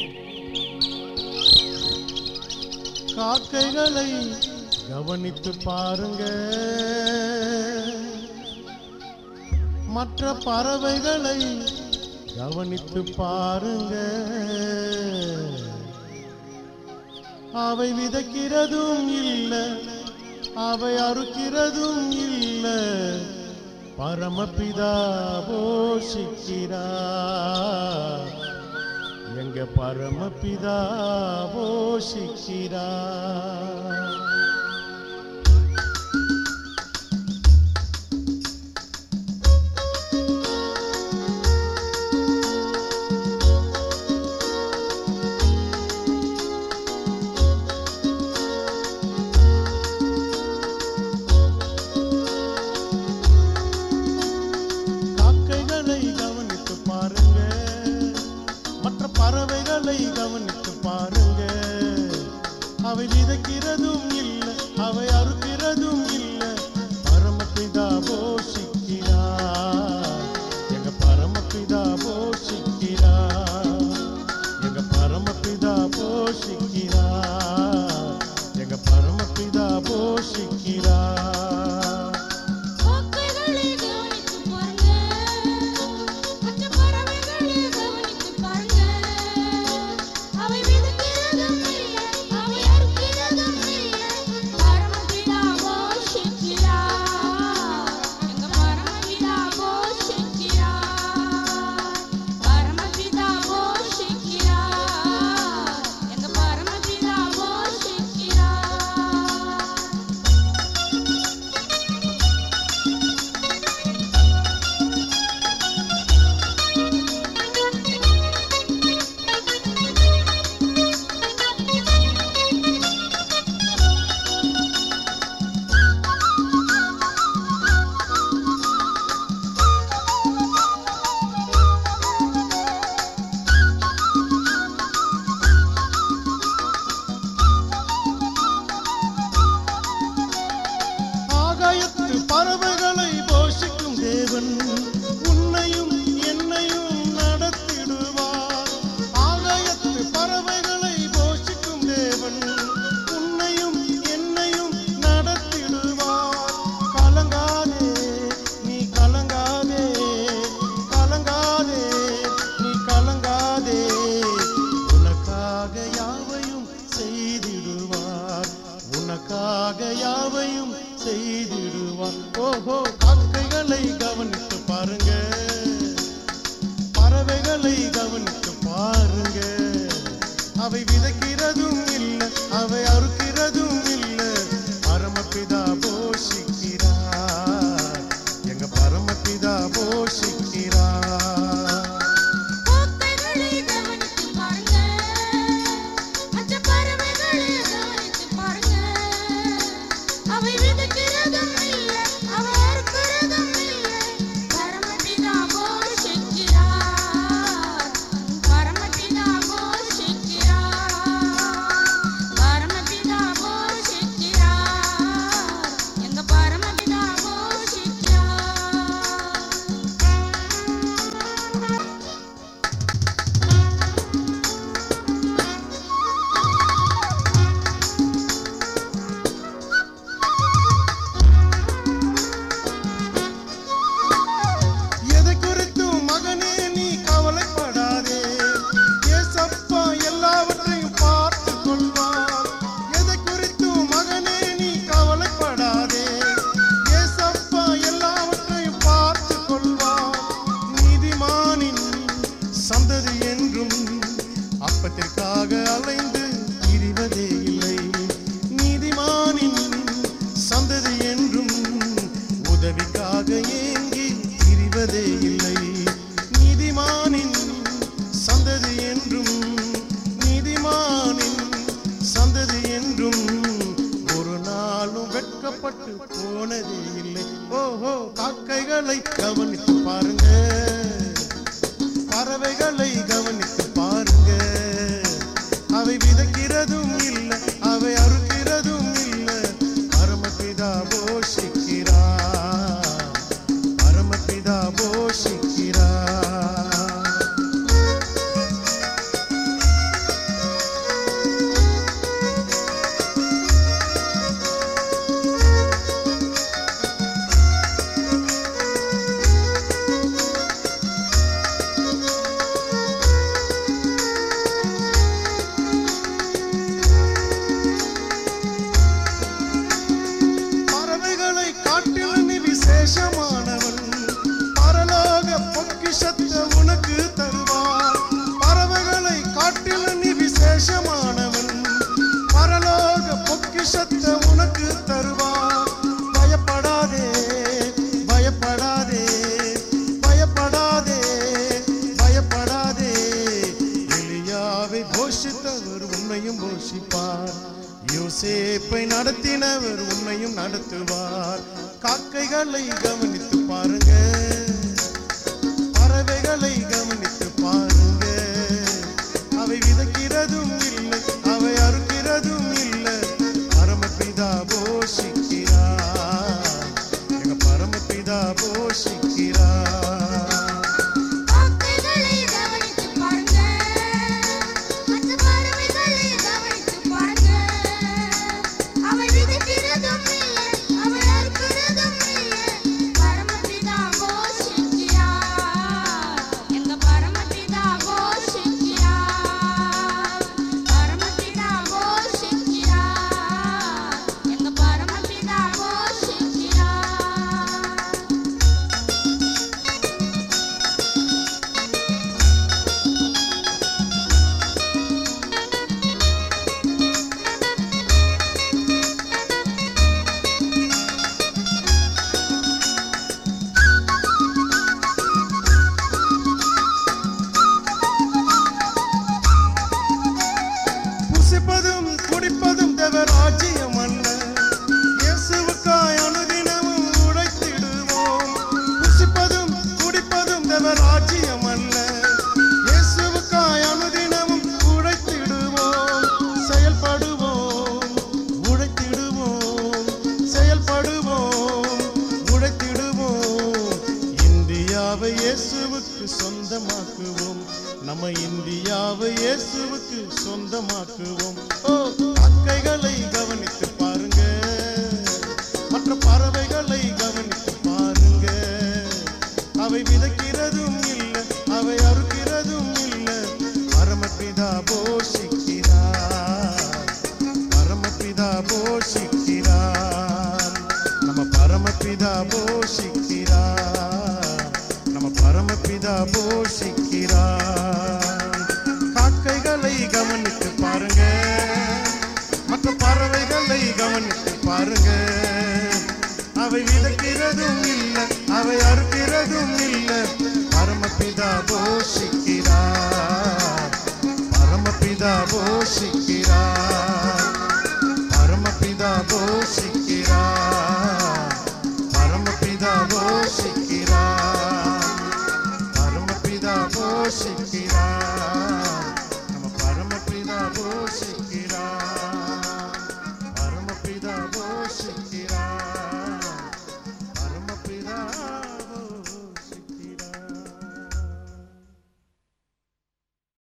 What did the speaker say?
காக்கைகளை கவனித்து பாருங்க மற்ற பறவைகளை கவனித்து பாருங்க அவை விதைக்கிறதும் இல்ல அவை அறுக்கிறதும் இல்ல பரமபிதா போஷிக்கிறா எங்க பரமபிதா போஷிக்கிறா காக்கைகளை கவனித்து பாருங்க மற்ற பறவைகளை கவனித்து பாருங்க அவை விதைக்கிறதும் இல்லை அவை அறுக்கிறதும் இல்லை பரமபிதா போஷிக்கிறா எங்க பரமபிதா போஷிக்கிறா எங்க பரமபிதா போஷிக்கிறா எங்க பரமபிதா போஷிக்கிறா காக்கைகளை கவனித்து பாருங்க மற்ற பறவைகளை கவனித்து பாருங்க அவை விதைக்கிறதும் இல்லை அவை அறுக்கிறதும் இல்லை பரமபிதா போஷிக்கிறார் எங்க பரமபிதா போஷிக்கிறார் பரமபிதா போஷிக்கிறார் எங்க பரமபிதா போஷிக்கிறார் ஆகாயத்து பறவைகளை போஷிக்கும் தேவன் உன்னையும் என்னையும் நடத்திடுவார் ஆகாயத்து பறவைகளை போஷிக்கும் தேவன் உன்னையும் என்னையும் நடத்திடுவார் கலங்காதே நீ கலங்காதே கலங்காதே நீ கலங்காதே உனக்காக யாவையும் செய்திடுவார் உனக்காக யாவையும் செய்திடுவார் ஓஹோ காக்கைகளை கவனித்து பாருங்க பறவைகளை கவனித்து பாருங்க அவை விதைக்கிறதும் இல்லை அவை அறுக்கிறதும் இல்லை பரமபிதா போஷிக்கிறார் எங்க பரமபிதா போஷிக்கிறார் காக்கைகளை கவனித்து பாருங்க மற்ற பறவைகளை கவனித்து பாருங்க அவை விதைக்கிறதும் இல்லை அவை அறுக்கிறதும் இல்லை பரமபிதா போஷிக்கிறார் பரமபிதா போஷிக்கிறார் பரமபிதா போஷிக்கிறார் எங்க பரமபிதா போஷிக்கிறார் எதை குறித்தும் மகனே நீ கவலைப்படாதே ஏசப்பா எல்லாவற்றையும் பார்த்து கொள்வார் எதை குறித்தும் மகனே நீ கவலைப்படாதே ஏசப்பா எல்லாவற்றையும் பார்த்து கொள்வார் நீதிமானின் சந்ததி என்றும் அப்பத்திற்காக அலைந்து திரிவதே இல்லை நீதிமானின் சந்ததி என்றும் உதவிக்காக ஏங்கி திரிவதே இல்லை நீதிமானின் சந்ததி என்றும் நீதிமானின் சந்ததி என்றும் ஒரு நாளும் வெட்கப்பட்டு போனதே இல்லை ஓஹோ காக்கைகளை கவனித்து பாருங்க பறவைகளை கவனித்து பாருங்க அவை விதைக்கிறதும் இல்லை அவை அறுக்கிறதும் இல்லை பரமபிதா போஷிக்கிறா பரமபிதா போஷிக்கிறா போஷித்தவர் உன்னையும் போஷிப்பார் யோசேப்பை நடத்தினவர் உன்னையும் நடத்துவார் காக்கைகளை கவனித்து பாருங்க பறவைகளை கவனித்து பாருங்க அவை விதைக்கிறதும் இல்லை அவை அறுக்கிறதும் இல்லை பரமபிதா போஷிக்கிறார் எங்க பரமபிதா போஷிக்கிறார் காக்கைகளை கவனித்து பாருங்க மற்ற பறவைகளை கவனித்து பாருங்க அவை விதைக்கிறதும் இல்லை அவை அறுக்கிறதும் இல்லை பரமபிதா போஷிக்கிறார் எங்க பரமபிதா போஷிக்கிறார் பரமபிதா போஷிக்கிறார் எங்க பரமபிதா போஷிக்கிறார் புசிப்பதும் குடிப்பதும் தேவராஜ்யம் அல்ல இயேசுவுக்காய் அனுதினமும் உழைத்திடுவோம் புசிப்பதும் குடிப்பதும் தேவராஜ்யம் அல்ல இயேசுவுக்காய் அனுதினமும் உழைத்திடுவோம் செயல்படுவோம் உழைத்திடுவோம் செயல்படுவோம் உழைத்திடுவோம் இந்தியாவை இயேசுவுக்கு சொந்தமாக்குவோம் நம்ம இந்தியாவை இயேசுவுக்கு சொந்தமாக்குவோம் ஓ அக்கைகளை கவனித்து பாருங்க மற்ற பறவைகளை கவனித்து பாருங்க அவை விதைக்கிறதும் இல்லை அவை அறுக்கிறதும் இல்லை பரமபிதா போஷிக்கிறார் பரமபிதா போஷிக்கிறார் நம்ம பரமபிதா போஷிக்கிறார் நம்ம பரமபிதா போஷிக்கிறார் காக்கைகளை கவனித்து பாருங்க மற்ற பறவைகளை கவனித்து பாருங்க அவை விதைக்கிறதும் இல்லை அவை அறுக்கிறதும் இல்லை பரமபிதா போஷி